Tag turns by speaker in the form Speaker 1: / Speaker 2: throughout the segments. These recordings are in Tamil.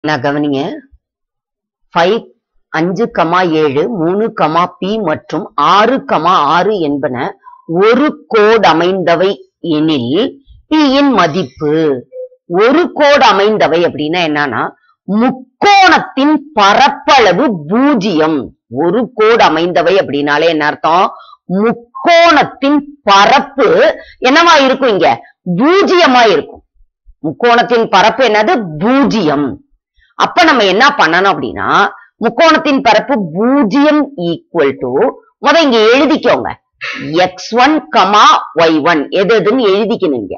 Speaker 1: நான் கவனிங்க ஃபைவ் அஞ்சு கமா ஏழு மூணு கமா பி மற்றும் ஆறு கமா ஆறு என்பன ஒரு கோடு அமைந்தவை எனில் பியின் மதிப்பு ஒரு கோடு அமைந்தவை அப்படின்னா என்னன்னா முக்கோணத்தின் பரப்பளவு பூஜ்ஜியம் ஒரு கோடு அமைந்தவை அப்படின்னாலே என்ன அர்த்தம் முக்கோணத்தின் பரப்பு என்னவா இருக்கும் இங்க பூஜ்ஜியமா இருக்கும் முக்கோணத்தின் பரப்பு என்னது பூஜ்ஜியம் அப்ப நம்ம என்ன பண்ணணும் அப்படின்னா முக்கோணத்தின் பரப்பு பூஜ்ஜியம் ஈக்குவல் டு முத இங்க எழுதிக்கோங்க x one comma y one எது எதுன்னு எழுதிக்கணுங்க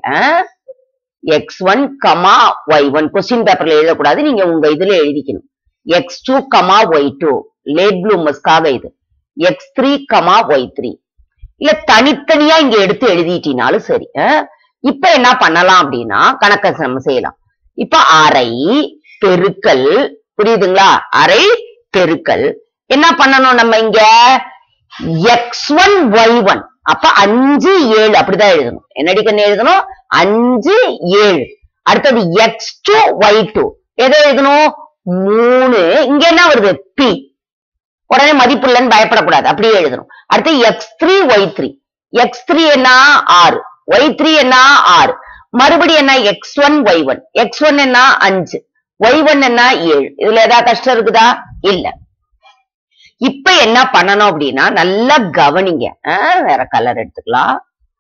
Speaker 1: x one comma y one question பேப்பர்ல எழுதக்கூடாது நீங்க உங்க இதுல எழுதிக்கணும் x two comma y two late ப்ளூமர்ஸ்க்காக இது x three comma y three இல்ல தனித்தனியா இங்க எடுத்து எழுதிட்டீனாலும் சரி அஹ்? இப்ப என்ன பண்ணலாம் அப்படின்னா கணக்க நம்ம செய்யலாம் இப்ப அரை பெருக்கல் புரியுதுங்களா அரை பெருக்கல் என்ன பண்ணணும் நம்ம இங்க எக்ஸ் ஒன் ஒய் ஒன் அப்ப அஞ்சு ஏழு அப்படிதான் எழுதணும் என்னடி கண்ணு எழுதணும் அஞ்சு ஏழு அடுத்தது எக்ஸ் டூ ஒய் டூ எதை எழுதணும் மூணு இங்க என்ன வருது பி உடனே மதிப்பு இல்லைன்னு பயப்படக்கூடாது அப்படியே எழுதணும் அடுத்து x three y three x three என்ன ஆறு ஒய் த்ரீ என்ன ஆறு மறுபடியும் என்ன x one y one x one என்ன அஞ்சு ஒய் ஒன் என்ன ஏழு இதுல ஏதாவது கஷ்டம் இருக்குதா இல்ல இப்ப என்ன பண்ணணும் அப்படின்னா நல்லா கவனிங்க ஆ, வேற கலர் எடுத்துக்கலாம்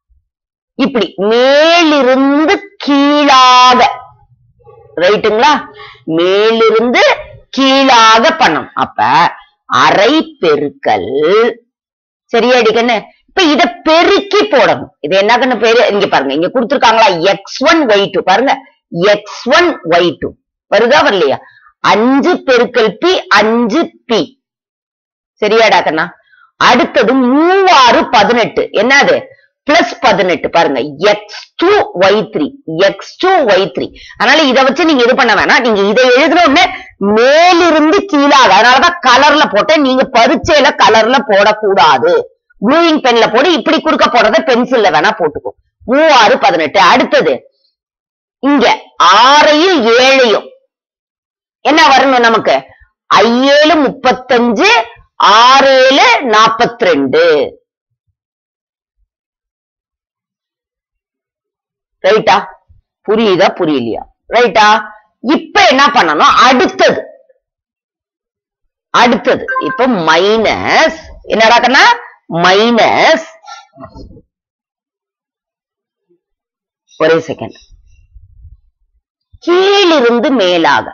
Speaker 1: இப்படி மேலிருந்து கீழாக ரைட்டுங்களா மேலிருந்து கீழாக பண்ணணும் அப்ப அரை பெருக்கல் சரியாடி கண்ணு இப்ப இத பெருக்கி போடணும் இது என்ன கண்ணு பேரு இங்க பாருங்க இங்க கொடுத்துருக்காங்களா எக்ஸ் ஒன் ஒய் டூ பாருங்க எக்ஸ் ஒன் ஒய் டூ வருதா வரலையா அஞ்சு பெருக்கல் பி அஞ்சு பி சரியாடா கண்ணா அடுத்தது மூவாறு பதினெட்டு என்னது பிளஸ் பதினெட்டு பாருங்க x two y three x two y three அதனால இதை வச்சு நீங்க இது பண்ண வேணாம் நீங்க இதை எழுதின உடனே மேலிருந்து கீழாக அதனாலதான் கலர்ல போட்டேன் நீங்க பரீட்சையில கலர்ல போடக்கூடாது ப்ளூயிங் பென்ல போடு இப்படி குறுக்க போடுறத பென்சில்ல வேணா போட்டுக்கோ மூவாறு பதினெட்டு அடுத்தது இங்க ஆறையும் ஏழையும் என்ன வரணும் நமக்கு ஐயேழு முப்பத்தஞ்சு ஆறேழு நாப்பத்தி ரெண்டு ரைட்டா புரியுதா புரியலையா ரைட்டா இப்ப என்ன பண்ணணும் அடுத்தது அடுத்தது இப்ப மைனஸ் என்னடா கண்ணா மைனஸ் ஒரே செகண்ட் கீழிருந்து மேலாக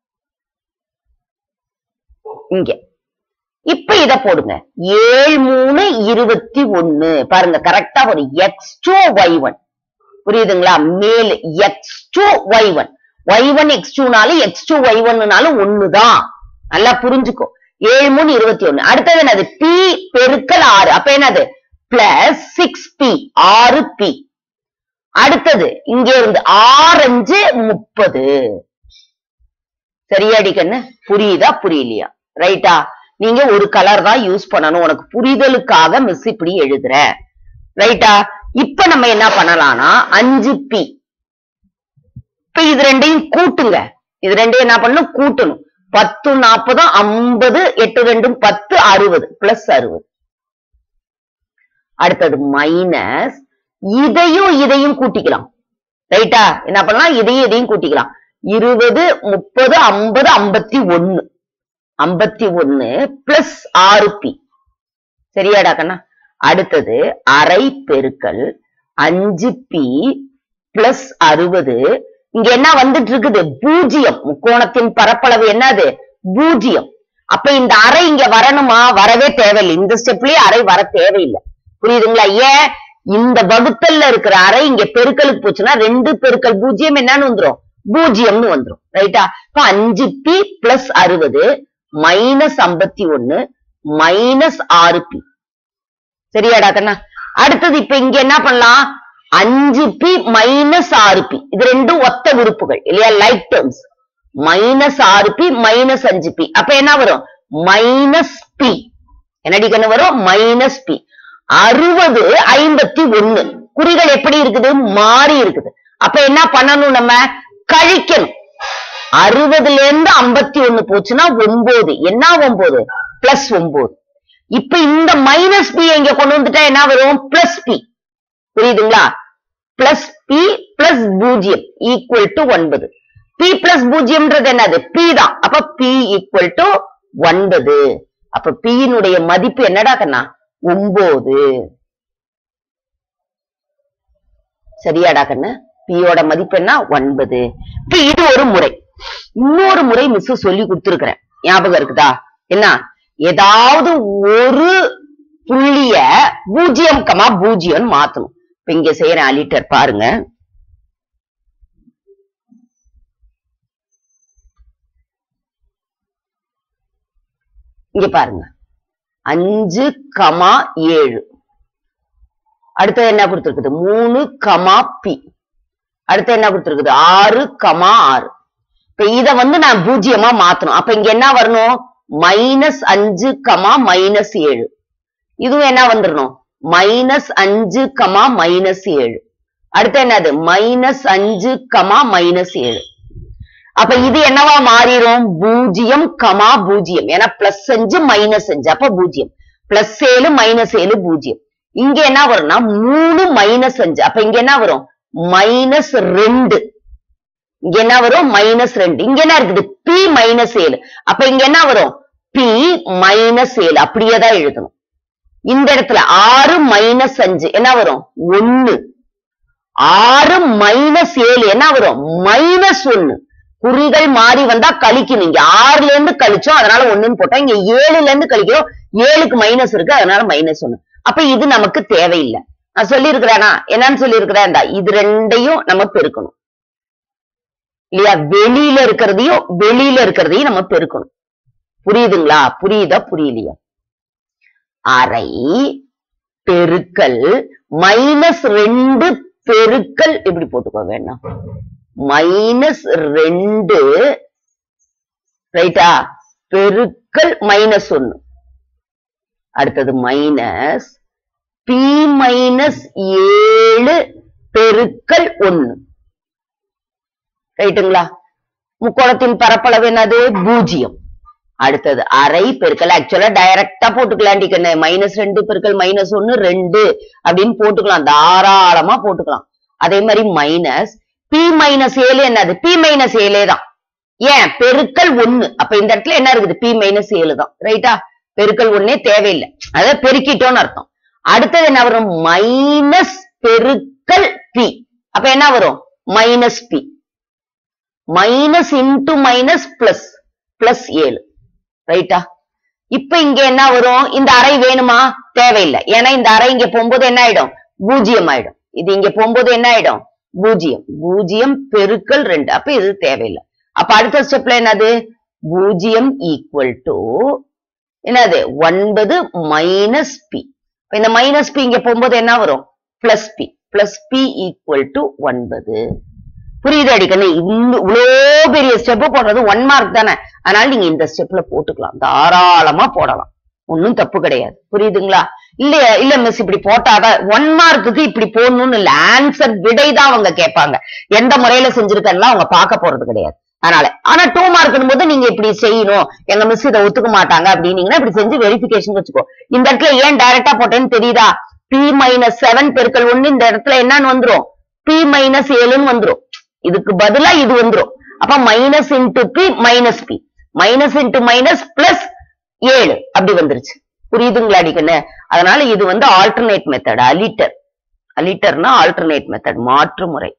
Speaker 1: இங்க இப்ப இத போடுங்க ஏழு மூணு இருபத்தி ஒன்னு பாருங்க கரெக்டா ஒரு எக்ஸ் டூ ஒய் ஒன் புரியுதுங்களா மேல் x two y one y one x டூனாலும் எக்ஸ் டூ ஒய் ஒன்னுனாலும் ஒண்ணுதான் நல்லா புரிஞ்சுக்கோ ஏழு மூணு இருபத்தி ஒண்ணு அடுத்தது என்னது பி பெருக்கல் ஆறு அப்ப என்னது பிளஸ் சிக்ஸ் பி ஆறு பி அடுத்தது இங்க இருந்து ஆரஞ்சு முப்பது சரியாடி கண்ணு புரியுதா புரியலையா ரைட்டா நீங்க ஒரு கலர் தான் யூஸ் பண்ணணும் உனக்கு புரிதலுக்காக மிஸ் இப்படி எழுதுற ரைட்டா இப்ப நம்ம என்ன பண்ணலாம்னா அஞ்சு பி இப்ப இது ரெண்டையும் கூட்டுங்க இது ரெண்டையும் என்ன பண்ணணும் கூட்டணும் பத்து நாற்பதும் ஐம்பது எட்டு ரெண்டும் பத்து அறுபது பிளஸ் அறுபது அடுத்தது மைனஸ் இதையும் இதையும் கூட்டிக்கலாம் ரைட்டா என்ன பண்ணலாம் இதையும் இதையும் கூட்டிக்கலாம் இருபது முப்பது ஐம்பது ஐம்பத்தி ஒன்னு ஐம்பத்தி ஒன்னு பிளஸ் ஆறு பி சரியாடா கண்ணா அடுத்தது அரை பெருக்கல் அஞ்சு பி பிளஸ் அறுபது இங்க என்ன வந்துட்டு இருக்குது பூஜ்ஜியம் முக்கோணத்தின் பரப்பளவு என்னது பூஜ்ஜியம் அப்ப இந்த அறை இங்க வரணுமா வரவே தேவையில்லை இந்த ஸ்டெப்லயே அறை வர தேவையில்லை புரியுதுங்களா ஏன் இந்த வகுத்தல்ல இருக்கிற அறை இங்க பெருக்கலுக்கு போச்சுன்னா ரெண்டு பெருக்கல் பூஜ்ஜியம் என்னன்னு வந்துரும் பூஜ்ஜியம்னு வந்துரும் ரைட்டா இப்ப அஞ்சு பி பிளஸ் அறுபது மைனஸ் ஐம்பத்தி ஒன்னு மைனஸ் ஆறு பி சரியாடா கண்ணா அடுத்தது இப்ப இங்க என்ன பண்ணலாம் அஞ்சு பி மைனஸ் ஆறு பி இது ரெண்டும் ஒத்த உறுப்புகள் இல்லையா லைக் டேர்ம்ஸ் மைனஸ் ஆறு பி மைனஸ் அஞ்சு பி அப்ப என்ன வரும் மைனஸ் பி என்னடி கண்ணு வரும் மைனஸ் பி அறுபது ஐம்பத்தி ஒன்னு குறிகள் எப்படி இருக்குது மாறி இருக்குது அப்ப என்ன பண்ணணும் நம்ம கழிக்கணும் அறுபதுல இருந்து ஐம்பத்தி ஒண்ணு போச்சுன்னா ஒன்பது என்ன ஒன்பது பிளஸ் ஒன்பது இப்ப இந்த மைனஸ் பி இங்க கொண்டு வந்துட்டா என்ன வரும் பிளஸ் பி புரியுதுங்களா பிளஸ் பி பிளஸ் பூஜ்ஜியம் ஈக்குவல் டு ஒன்பது பி பிளஸ் பூஜ்ஜியம்ன்றது என்னது பி தான் அப்ப பி ஈக்குவல் டு ஒன்பது அப்ப P யினுடைய மதிப்பு என்னடா கண்ணா ஒன்பது சரியாடா கண்ணு P யோட மதிப்பு என்ன ஒன்பது இப்ப இது ஒரு முறை இன்னொரு முறை மிஸ் சொல்லி கொடுத்துருக்கிறேன் ஞாபகம் இருக்குதா என்ன ஏதாவது ஒரு புள்ளிய பூஜ்ஜியம் கமா பூஜ்ஜியம் மாத்தணும் இப்ப இங்க செய்யறேன் அலிட்டர் பாருங்க இங்க பாருங்க அஞ்சு கமா ஏழு அடுத்தது என்ன கொடுத்திருக்குது மூணு கமா பி அடுத்து என்ன கொடுத்திருக்குது ஆறு கமா ஆறு இப்ப இத வந்து நான் பூஜ்ஜியமா மாத்தணும் அப்ப இங்க என்ன வரணும் மைனஸ் அஞ்சு கமா மைனஸ் ஏழு இதுவும் என்ன வந்துடணும் மைனஸ் அஞ்சு கமா மைனஸ் ஏழு அடுத்து என்னது மைனஸ் அஞ்சு கமா மைனஸ் ஏழு அப்ப இது என்னவா மாறிடும் பூஜ்ஜியம் கமா பூஜ்ஜியம் ஏன்னா பிளஸ் அஞ்சு மைனஸ் அஞ்சு அப்ப பூஜ்ஜியம் பிளஸ் ஏழு மைனஸ் ஏழு பூஜ்ஜியம் இங்க என்ன வரும்னா மூணு மைனஸ் அஞ்சு அப்ப இங்க என்ன வரும் மைனஸ் ரெண்டு இங்க என்ன வரும் மைனஸ் ரெண்டு இங்க என்ன இருக்குது பி மைனஸ் ஏழு அப்ப இங்க என்ன வரும் பி மைனஸ் ஏழு அப்படியே தான் எழுதணும் இந்த இடத்துல ஆறு மைனஸ் அஞ்சு என்ன வரும் ஒன்னு ஆறு மைனஸ் ஏழு என்ன வரும் மைனஸ் ஒன்னு குறிகள் மாறி வந்தா கழிக்கணும் இங்க ஆறுல இருந்து கழிச்சோம் அதனால ஒண்ணுன்னு போட்டோம் இங்க ஏழுல இருந்து கழிக்கிறோம் ஏழுக்கு மைனஸ் இருக்கு அதனால மைனஸ் ஒண்ணு அப்ப இது நமக்கு தேவையில்லை நான் சொல்லியிருக்கிறேனா என்னன்னு சொல்லியிருக்கிறேன் இந்தா, இது ரெண்டையும் நம்ம பெருக்கணும் இல்லையா வெளியில இருக்கிறதையும் வெளியில இருக்கிறதையும் நம்ம பெருக்கணும் புரியுதுங்களா புரியுதா புரியலையா அரை பெருக்கல் மைனஸ் ரெண்டு பெருக்கல் இப்படி போட்டுக்கோ வேணாம் மைனஸ் ரெண்டு ரைட்டா பெருக்கல் மைனஸ் ஒன்னு அடுத்தது மைனஸ் பி மைனஸ் ஏழு பெருக்கல் ஒன்னு ரைட்டுங்களா முக்கோணத்தின் பரப்பளவு என்னது பூஜ்ஜியம் அடுத்தது அரை பெருக்கல் ஆக்சுவலா டைரக்டா போட்டுக்கலாண்டிக்கண்ணு மைனஸ் ரெண்டு பெருக்கல் மைனஸ் ஒன்னு ரெண்டு அப்படின்னு போட்டுக்கலாம் தாராளமா போட்டுக்கலாம் அதே மாதிரி மைனஸ் பி மைனஸ் ஏழு என்னது பி மைனஸ் ஏழே தான் ஏன் பெருக்கல் ஒண்ணு அப்ப இந்த இடத்துல என்ன இருக்குது பி மைனஸ் ஏழு தான் ரைட்டா பெருக்கல் ஒண்ணே தேவையில்லை அதாவது பெருக்கிட்டோம்னு அர்த்தம் அடுத்தது என்ன வரும் மைனஸ் பெருக்கல் பி அப்ப என்ன வரும் minus b minus into minus plus plus ஏழு ரைட்டா இப்ப இங்க என்ன வரும் இந்த அறை வேணுமா தேவையில்லை ஏன்னா இந்த அறை இங்க போகும்போது என்ன ஆயிடும் பூஜ்ஜியம் ஆயிடும் இது இங்க போகும்போது என்ன ஆயிடும் பூஜ்ஜியம் பூஜ்ஜியம் பெருக்கல் ரெண்டு அப்ப இது தேவையில்லை அப்ப அடுத்த ஸ்டெப்ல என்னது பூஜ்ஜியம் ஈக்குவல் டு என்னது ஒன்பது மைனஸ் பி இந்த மைனஸ் பி இங்க போகும்போது என்ன வரும் plus b plus b equal to ஒன்பது புரியுது அடிக்கணும் இவ்வளோ பெரிய ஸ்டெப் போடுறது ஒன் மார்க் தானே அதனால நீங்க இந்த ஸ்டெப்ல போட்டுக்கலாம் தாராளமா போடலாம் ஒன்னும் தப்பு கிடையாது புரியுதுங்களா இல்ல இல்ல மிஸ் இப்படி போட்டாதான் ஒன் மார்க்குக்கு இப்படி போடணும்னு இல்ல ஆன்சர் விடை தான் அவங்க கேட்பாங்க எந்த முறையில செஞ்சிருக்கேன்லாம் அவங்க பார்க்க போறது கிடையாது அதனால ஆனா டூ மார்க் போது நீங்க இப்படி செய்யணும் எங்க மிஸ் இதை ஒத்துக்க மாட்டாங்க அப்படின்னீங்கன்னா இப்படி செஞ்சு வெரிஃபிகேஷன் வச்சுக்கோ இந்த இடத்துல ஏன் டைரக்டா போட்டேன்னு தெரியுதா பி மைனஸ் செவன் பெருக்கல் ஒண்ணு இந்த இடத்துல என்னன்னு வந்துரும் பி மைனஸ் ஏழுன்னு வந்துரும் இதுக்கு பதிலா இது வந்துரும் அப்ப minus into b minus b minus into minus plus ஏழு அப்படி வந்துருச்சு புரியுதுங்களா அடிக்கண்ணு அதனால இது வந்து ஆல்டர்னேட் மெத்தட் அலிட்டர் அலிட்டர்னா ஆல்டர்னேட் மெத்தட் மாற்று முறை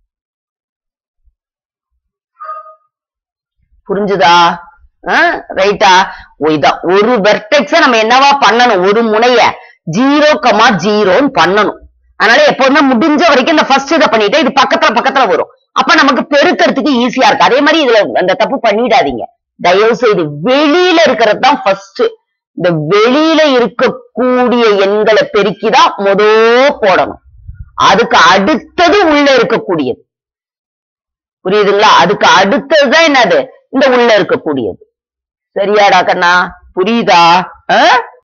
Speaker 1: புரிஞ்சுதா ரைட்டா இதான் ஒரு வெர்டெக்ஸ நம்ம என்னவா பண்ணணும் ஒரு முனைய ஜீரோ கமா ஜீரோன்னு பண்ணணும் அதனால எப்போதுமே முடிஞ்ச வரைக்கும் இந்த ஃபர்ஸ்ட் இதை பண்ணிட்டு இது பக்கத்துல பக்கத்துல வரும் அப்ப நமக்கு பெருக்கிறதுக்கு ஈஸியா இருக்கு அதே மாதிரி இதுல அந்த தப்பு பண்ணிடாதீங்க தயவு செய்து வெளியில இருக்கிறது தான் ஃபர்ஸ்ட் இந்த வெளியில இருக்கக்கூடிய எண்களை பெருக்கிதான் மொத போடணும் அதுக்கு அடுத்தது உள்ள இருக்கக்கூடியது புரியுதுங்களா அதுக்கு அடுத்ததுதான் என்னது இந்த உள்ள இருக்கக்கூடியது சரியாடா கண்ணா புரியுதா ஆ?